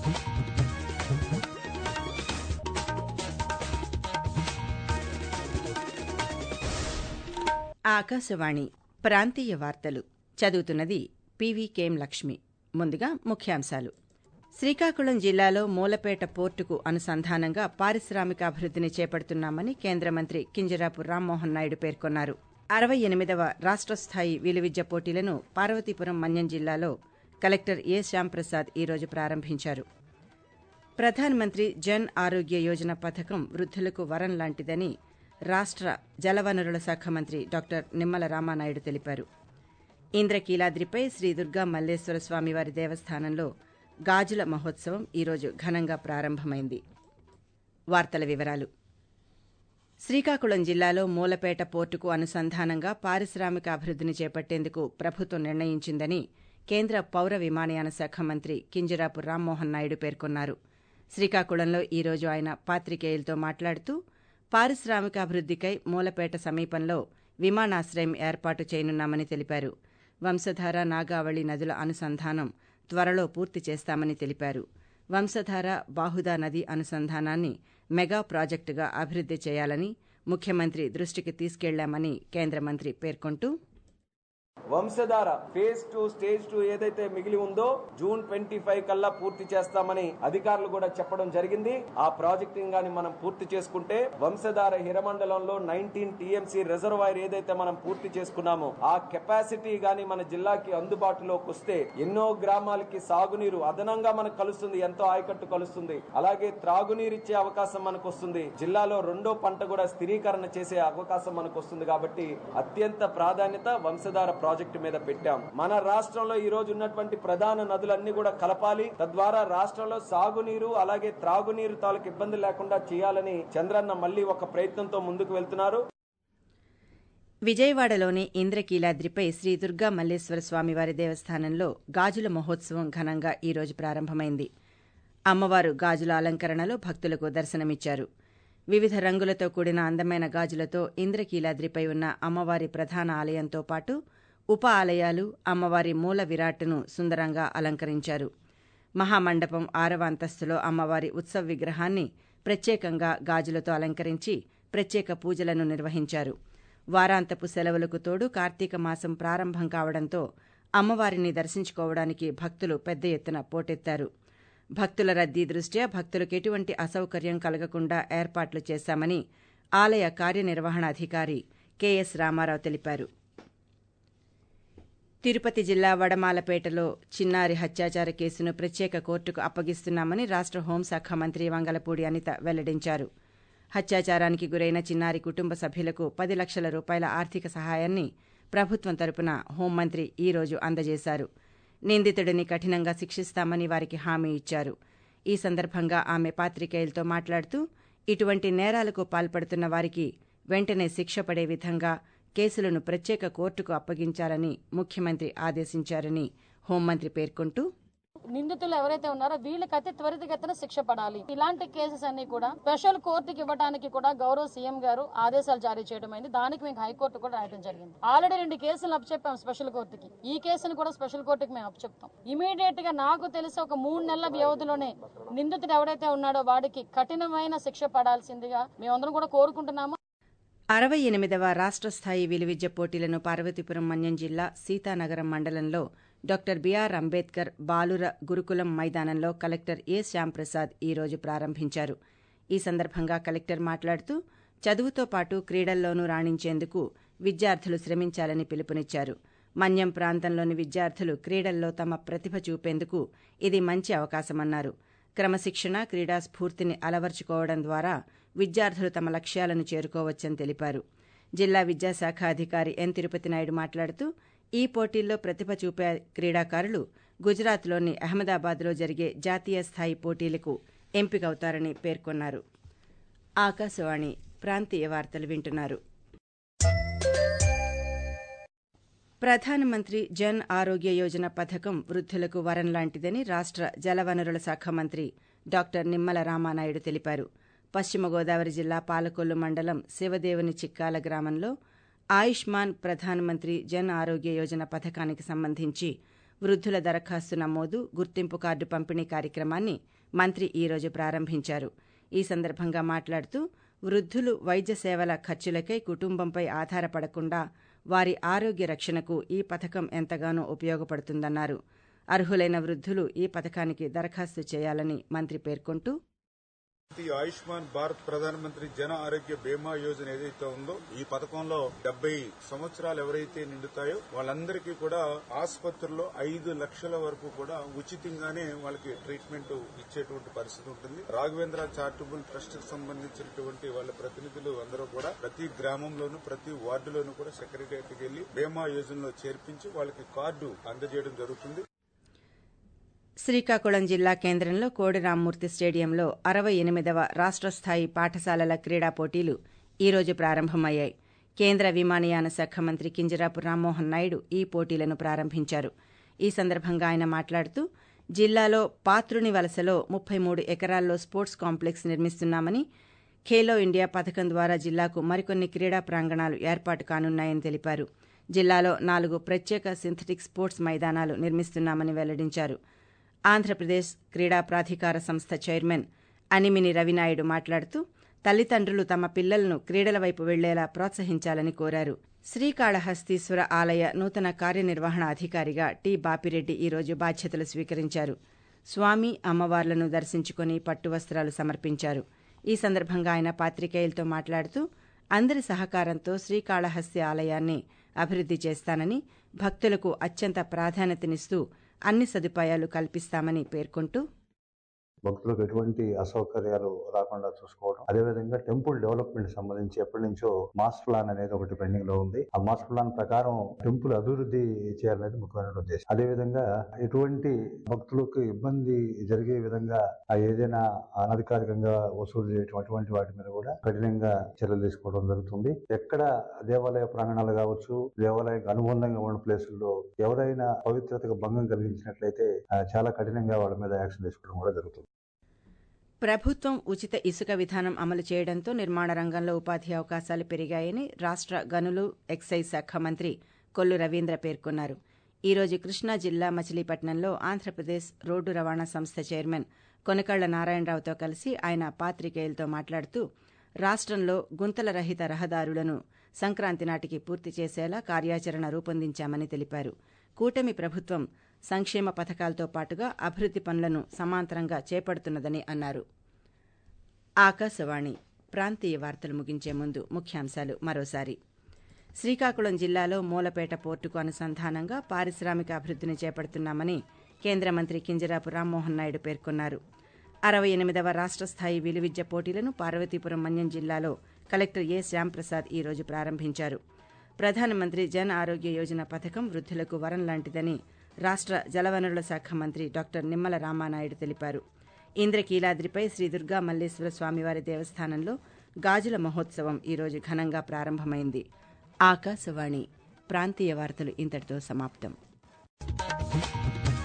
ఆకాశవాణి ప్రాంతీయ వార్తలు చదువుతున్నది పీవీకేఎం లక్ష్మి ముందుగా ముఖ్యాంశాలు శ్రీకాకుళం జిల్లాలో మూలపేట పోర్టుకు అనుసంధానంగా పారిశ్రామిక అభివృద్ధిని చేపడుతున్నామని కేంద్ర మంత్రి కింజరాపు రామ్మోహన్ నాయుడు పేర్కొన్నారు అరవై ఎనిమిదవ రాష్ట్ర స్థాయి విలువిద్య పోటీలను పార్వతీపురం మన్యం జిల్లాలో కలెక్టర్ ఏ శ్యాంప్రసాద్ ఈరోజు ప్రారంభించారు ప్రధానమంత్రి జన్ ఆరోగ్య యోజన పథకం వృద్ధులకు వరం లాంటిదని రాష్ట్ర జలవనరుల శాఖ మంత్రి డాక్టర్ నిమ్మల రామానాయుడు తెలిపారు ఇంద్రకీలాద్రిపై శ్రీ దుర్గా మల్లేశ్వర స్వామివారి దేవస్థానంలో గాజుల మహోత్సవం ఈరోజు ఘనంగా ప్రారంభమైంది వార్తల వివరాలు శ్రీకాకుళం జిల్లాలో మూలపేట పోర్టుకు అనుసంధానంగా పారిశ్రామిక అభివృద్ధిని చేపట్టేందుకు ప్రభుత్వం నిర్ణయించిందని కేంద్ర పౌర విమానయాన శాఖ మంత్రి కింజరాపు రామ్మోహన్ నాయుడు పేర్కొన్నారు శ్రీకాకుళంలో ఈరోజు ఆయన పాత్రికేయులతో మాట్లాడుతూ పారిశ్రామికాభివృద్దికై మూలపేట సమీపంలో విమానాశ్రయం ఏర్పాటు చేయనున్నామని తెలిపారు వంశధార నాగావళి నదుల అనుసంధానం త్వరలో పూర్తి చేస్తామని తెలిపారు వంశధార బాహుదా నది అనుసంధానాన్ని మెగా ప్రాజెక్టుగా అభివృద్ది చేయాలని ముఖ్యమంత్రి దృష్టికి తీసుకెళ్లామని కేంద్ర మంత్రి పేర్కొంటూ Vamsadhara phase two stage two ఏదైతే మిగిలి ఉందో జూన్ ట్వంటీ ఫైవ్ కల్లా పూర్తి చేస్తామని అధికారులు కూడా చెప్పడం జరిగింది ఆ ప్రాజెక్టింగ్ గాని మనం పూర్తి చేసుకుంటే వంశధార హిరమండలంలో నైన్టీన్ టీఎంసీ రిజర్వాయర్ ఏదైతే మనం పూర్తి చేసుకున్నామో ఆ కెపాసిటీ గాని మన జిల్లాకి అందుబాటులోకి వస్తే ఎన్నో గ్రామాలకి సాగునీరు అదనంగా మనకు కలుస్తుంది ఎంతో ఆయకట్టు కలుస్తుంది అలాగే త్రాగునీరు ఇచ్చే అవకాశం మనకు వస్తుంది జిల్లాలో రెండో పంట కూడా స్థిరీకరణ చేసే అవకాశం మనకు వస్తుంది కాబట్టి అత్యంత ప్రాధాన్యత వంశధార ప్రాజెక్టు మీద పెట్టాం మన రాష్ట్రంలో ఈ రోజు ఉన్నటువంటి ప్రధాన నదులన్నీ కూడా కలపాలి తద్వారా రాష్ట్రంలో సాగునీరు అలాగే త్రాగునీరు తాలూకు ఇబ్బంది లేకుండా చేయాలని చంద్రన్న మళ్లీ ఒక ప్రయత్నంతో ముందుకు వెళ్తున్నారు విజయవాడలోని ఇంద్రకీలాద్రిపై శ్రీ దుర్గా మల్లేశ్వర స్వామివారి దేవస్థానంలో గాజుల మహోత్సవం ఘనంగా ఈరోజు ప్రారంభమైంది అమ్మవారు గాజుల అలంకరణలో భక్తులకు దర్శనమిచ్చారు వివిధ రంగులతో కూడిన అందమైన గాజులతో ఇంద్రకీలాద్రిపై ఉన్న అమ్మవారి ప్రధాన ఆలయంతో పాటు ఉప ఆలయాలు అమ్మవారి మూల విరాట్ను సుందరంగా అలంకరించారు మహామండపం ఆరవ అంతస్తులో అమ్మవారి ఉత్సవ విగ్రహాన్ని ప్రత్యేకంగా గాజులతో అలంకరించి ప్రత్యేక పూజలను నిర్వహించారు వారాంతపు సెలవులకు తోడు కార్తీక మాసం ప్రారంభం కావడంతో అమ్మవారిని దర్శించుకోవడానికి భక్తులు పెద్ద ఎత్తున పోటెత్తారు భక్తుల రద్దీ దృష్ట్యా భక్తులకు ఎటువంటి అసౌకర్యం కలగకుండా ఏర్పాట్లు చేశామని ఆలయ కార్యనిర్వహణాధికారి కెఎస్ రామారావు తెలిపారు తిరుపతి జిల్లా వడమాలపేటలో చిన్నారి హత్యాచార కేసును ప్రత్యేక కోర్టుకు అప్పగిస్తున్నామని రాష్ట్ర హోంశాఖ మంత్రి వంగలపూడి అనిత వెల్లడించారు హత్యాచారానికి గురైన చిన్నారి కుటుంబ సభ్యులకు పది లక్షల రూపాయల ఆర్థిక సహాయాన్ని ప్రభుత్వం తరపున హోంమంత్రి ఈ రోజు అందజేశారు నిందితుడిని కఠినంగా శిక్షిస్తామని వారికి హామీ ఇచ్చారు ఈ సందర్భంగా ఆమె పాత్రికేయులతో మాట్లాడుతూ ఇటువంటి నేరాలకు పాల్పడుతున్న వారికి వెంటనే శిక్ష పడే విధంగా కేసులను ప్రత్యేక కోర్టుకు అప్పగించాలని ముఖ్యమంత్రి ఆదేశించారని హోంమంత్రి పేర్కొంటూ నిందితులు ఎవరైతే ఉన్నారో వీళ్ళకి అతి త్వరితగతిన శిక్ష పడాలి ఇలాంటి కేసెస్ అన్ని కూడా స్పెషల్ కోర్టుకి ఇవ్వడానికి కూడా గౌరవ సీఎం గారు ఆదేశాలు జారీ చేయడం అయింది దానికి మేము హైకోర్టు కూడా రాయడం జరిగింది ఆల్రెడీ రెండు కేసులు అప్పచెప్పాం స్పెషల్ కోర్టుకి ఈ కేసును కూడా స్పెషల్ కోర్టుకి మేము అప్పచెప్తాం ఇమీడియట్ గా నాకు తెలిసి ఒక మూడు నెలల వ్యవధిలోనే నిందితుడు ఎవరైతే ఉన్నాడో వాడికి కఠినమైన శిక్ష పడాల్సిందిగా మేమందరం కూడా కోరుకుంటున్నాము అరవై ఎనిమిదవ రాష్ట్ర స్థాయి విలువిద్య పోటీలను పార్వతీపురం మన్యం జిల్లా సీతానగరం మండలంలో డాక్టర్ బిఆర్ అంబేద్కర్ బాలుర గురుకులం మైదానంలో కలెక్టర్ ఏ శ్యాంప్రసాద్ ఈ రోజు ప్రారంభించారు ఈ సందర్భంగా కలెక్టర్ మాట్లాడుతూ చదువుతో పాటు క్రీడల్లోనూ రాణించేందుకు విద్యార్థులు శ్రమించాలని పిలుపునిచ్చారు మన్యం ప్రాంతంలోని విద్యార్థులు క్రీడల్లో తమ ప్రతిభ చూపేందుకు ఇది మంచి అవకాశమన్నారు క్రమశిక్షణ క్రీడా స్ఫూర్తిని అలవర్చుకోవడం ద్వారా విద్యార్థులు తమ లక్ష్యాలను చేరుకోవచ్చని తెలిపారు జిల్లా విద్యాశాఖ అధికారి ఎన్ తిరుపతి నాయుడు మాట్లాడుతూ ఈ పోటీల్లో ప్రతిభ చూపే క్రీడాకారులు గుజరాత్లోని అహ్మదాబాద్లో జరిగే జాతీయ స్థాయి పోటీలకు ఎంపికవుతారని పేర్కొన్నారు ఆకాశవాణి ప్రాంతీయ వార్తలు వింటున్నారు ప్రధానమంత్రి జన్ ఆరోగ్య యోజన పథకం వృద్ధులకు వరం లాంటిదని రాష్ట్ర జలవనరుల శాఖ మంత్రి డాక్టర్ నిమ్మల రామానాయుడు తెలిపారు పశ్చిమ గోదావరి జిల్లా పాలకొల్లు మండలం శివదేవుని చిక్కాల గ్రామంలో ఆయుష్మాన్ ప్రధానమంత్రి జన్ ఆరోగ్య యోజన పథకానికి సంబంధించి వృద్ధుల దరఖాస్తు నమోదు గుర్తింపు కార్డు పంపిణీ కార్యక్రమాన్ని మంత్రి ఈరోజు ప్రారంభించారు ఈ సందర్భంగా మాట్లాడుతూ వృద్ధులు వైద్య సేవల ఖర్చులకై కుటుంబంపై ఆధారపడకుండా వారి ఆరోగ్య రక్షణకు ఈ పథకం ఎంతగానో ఉపయోగపడుతుందన్నారు అర్హులైన వృద్ధులు ఈ పథకానికి దరఖాస్తు చేయాలని మంత్రి పేర్కొంటూ ఈ ఆయుష్మాన్ భారత్ ప్రధానమంత్రి జన ఆరోగ్య బీమా యోజన ఏదైతే ఉందో ఈ పథకంలో డెబ్బై సంవత్సరాలు ఎవరైతే నిండుతాయో వాళ్ళందరికీ కూడా ఆసుపత్రుల్లో ఐదు లక్షల వరకు కూడా ఉచితంగానే వాళ్ళకి ట్రీట్మెంట్ ఇచ్చేటువంటి పరిస్థితి ఉంటుంది రాఘవేంద్ర చారిటబుల్ ట్రస్ట్ కి సంబంధించినటువంటి వాళ్ళ ప్రతినిధులు అందరూ కూడా ప్రతి గ్రామంలోనూ ప్రతి వార్డులోనూ కూడా సెక్రటరియట్ కి వెళ్లి బీమా యోజనలో చేర్పించి వాళ్ళకి కార్డు అందజేయడం జరుగుతుంది శ్రీకాకుళం జిల్లా కేంద్రంలో కోడి రామ్మూర్తి స్టేడియంలో అరవై ఎనిమిదవ రాష్ట స్థాయి పాఠశాలల క్రీడా పోటీలు ఈరోజు ప్రారంభమయ్యాయి కేంద్ర విమానయాన శాఖ మంత్రి కింజరాపు రామ్మోహన్ నాయుడు ఈ పోటీలను ప్రారంభించారు ఈ సందర్భంగా ఆయన మాట్లాడుతూ జిల్లాలో పాత్రుని వలసలో ముప్పై మూడు ఎకరాల్లో స్పోర్ట్స్ కాంప్లెక్స్ నిర్మిస్తున్నామని ఖేలో ఇండియా పథకం ద్వారా జిల్లాకు మరికొన్ని క్రీడా ప్రాంగణాలు ఏర్పాటు కానున్నాయని తెలిపారు జిల్లాలో నాలుగు ప్రత్యేక సింథటిక్ స్పోర్ట్స్ మైదానాలు నిర్మిస్తున్నామని వెల్లడించారు ఆంధ్రప్రదేశ్ క్రీడా ప్రాధికార సంస్థ చైర్మన్ అనిమిని రవినాయుడు మాట్లాడుతూ తల్లిదండ్రులు తమ పిల్లలను క్రీడల వైపు వెళ్లేలా ప్రోత్సహించాలని కోరారు శ్రీకాళహస్తీశ్వర ఆలయ నూతన కార్యనిర్వహణ అధికారిగా టి బాపిరెడ్డి ఈరోజు బాధ్యతలు స్వీకరించారు స్వామి అమ్మవార్లను దర్శించుకుని పట్టు వస్త్రాలు సమర్పించారు ఈ సందర్భంగా ఆయన పాత్రికేయులతో మాట్లాడుతూ అందరి సహకారంతో శ్రీకాళహస్తి ఆలయాన్ని అభివృద్ది చేస్తానని భక్తులకు అత్యంత ప్రాధాన్యతనిస్తూ అన్ని సదుపాయాలు కల్పిస్తామని పేర్కొంటూ భక్తులకు ఎటువంటి అసౌకర్యాలు రాకుండా చూసుకోవడం అదేవిధంగా టెంపుల్ డెవలప్మెంట్ సంబంధించి ఎప్పటి నుంచో మాస్టర్ ప్లాన్ అనేది ఒకటి పెండింగ్ లో ఉంది ఆ మాస్టర్ ప్లాన్ ప్రకారం టెంపుల్ అభివృద్ధి చేయాలనేది ముఖ్యమైన ఉద్దేశం అదేవిధంగా ఎటువంటి భక్తులకు ఇబ్బంది జరిగే విధంగా ఆ ఏదైనా అనధికారికంగా వసూలు చేయటం అటువంటి వాటి మీద కూడా కఠినంగా చర్యలు తీసుకోవడం జరుగుతుంది ఎక్కడ దేవాలయ ప్రాంగణాలు కావచ్చు దేవాలయానికి అనుబంధంగా ఉన్న ప్లేసుల్లో ఎవరైనా పవిత్రతకు భంగం కలిగించినట్లయితే ఆ, చాలా కఠినంగా వాళ్ళ మీద యాక్షన్ తీసుకోవడం కూడా జరుగుతుంది ప్రభుత్వం ఉచిత ఇసుక విధానం అమలు చేయడంతో నిర్మాణ రంగంలో ఉపాధి అవకాశాలు పెరిగాయని రాష్ట గనులు ఎక్సైజ్ శాఖ మంత్రి కొల్లు రవీంద్ర పేర్కొన్నారు ఈ రోజు కృష్ణా జిల్లా మచిలీపట్నంలో ఆంధ్రప్రదేశ్ రోడ్డు రవాణా సంస్థ చైర్మన్ కొనకళ్ల నారాయణరావుతో కలిసి ఆయన పాత్రికేయులతో మాట్లాడుతూ రాష్టంలో గుంతల రహిత రహదారులను సంక్రాంతి నాటికి పూర్తి చేసేలా కార్యాచరణ రూపొందించామని తెలిపారు కూటమి ప్రభుత్వం సంక్షేమ పథకాలతో పాటుగా అభివృద్ది పనులను సమాంతరంగా చేపడుతున్నదని అన్నారు ఆకాశవాణి ప్రాంతీయ వార్తలు ముగించే ముందు ముఖ్యాంశాలు మరోసారి శ్రీకాకుళం జిల్లాలో మూలపేట పోర్టుకు అనుసంధానంగా పారిశ్రామిక అభివృద్దిని చేపడుతున్నామని కేంద్ర మంత్రి కింజరాపు రామ్మోహన్ నాయుడు పేర్కొన్నారు అరవై ఎనిమిదవ రాష్ట స్థాయి విలువిద్య పోటీలను పార్వతీపురం మన్యం జిల్లాలో కలెక్టర్ ఏ శ్యాంప్రసాద్ ఈ రోజు ప్రారంభించారు ప్రధానమంత్రి జన్ ఆరోగ్య యోజన పథకం వృద్ధులకు వరం లాంటిదని రాష్ట జలవనరుల శాఖ మంత్రి డాక్టర్ నిమ్మల రామానాయుడు తెలిపారు ఇంద్రకీలాద్రిపై శ్రీ దుర్గా మల్లేశ్వర స్వామివారి దేవస్థానంలో గాజుల మహోత్సవం ఈరోజు ఘనంగా ప్రారంభమైంది ఆకాశవాణి ప్రాంతీయ వార్తలు ఇంతటితో సమాప్తం